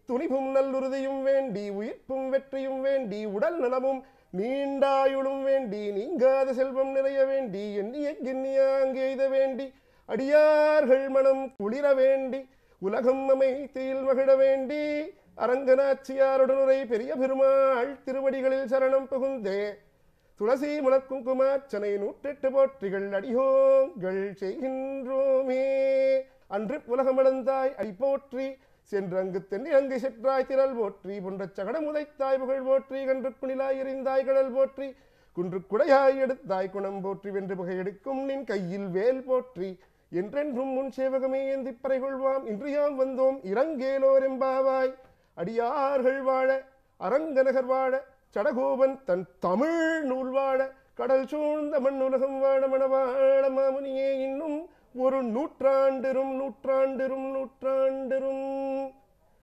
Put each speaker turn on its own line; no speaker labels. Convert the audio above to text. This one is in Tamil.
துணிவும் நல்லுறுதியும் வேண்டி உயிர்ப்பும் வெற்றியும் வேண்டி உடல் நலமும் நீண்டாயுளும் வேண்டி நீங்காத செல்வம் நிறைய வேண்டி எண்ணிய கிண்ணியாங்க எய்த வேண்டி அடியார்கள் மனம் குளிர வேண்டி உலகம் அமைத்தியில் மகிழ வேண்டி அரங்கநாச்சியாருடனுரை பெரிய பெருமாள் திருவடிகளில் சரணம் புகுந்தே துளசி மலர் குங்குமார்ச்சனை நூற்றெட்டு போற்றிகள் அடியோங்கள் செய்கின்றோமே அன்று உலகமளந்தாய் அடி போற்றி சென்றங்கு தென்னி அங்கு செற்றாய் திரள் போற்றி புன்ற சகடம் உதைத்தாய் புகழ் போற்றி கன்று குணிலாய் எறிந்தாய் கடல் போற்றி குன்று குடையாய் எடுத்தாய் குணம் போற்றி வென்று புகை எடுக்கும் நின் கையில் வேல் போற்றி என்றென்றும் முன் சேவகமே ஏந்தி பறை கொள்வாம் இன்று யாம் வந்தோம் இறங்கேலோர் எம்பாவாய் அடியார்கள் வாழ அரங்கநகர் வாழ சடகோபன் தன் தமிழ் நூல் வாழ கடல் சூழ்ந்த மண்ணுலகம் வாழ மணவாழ மாமுனியே இன்னும் ஒரு நூற்றாண்டிரும் நூற்றாண்டிரும் நூற்றாண்டிரும்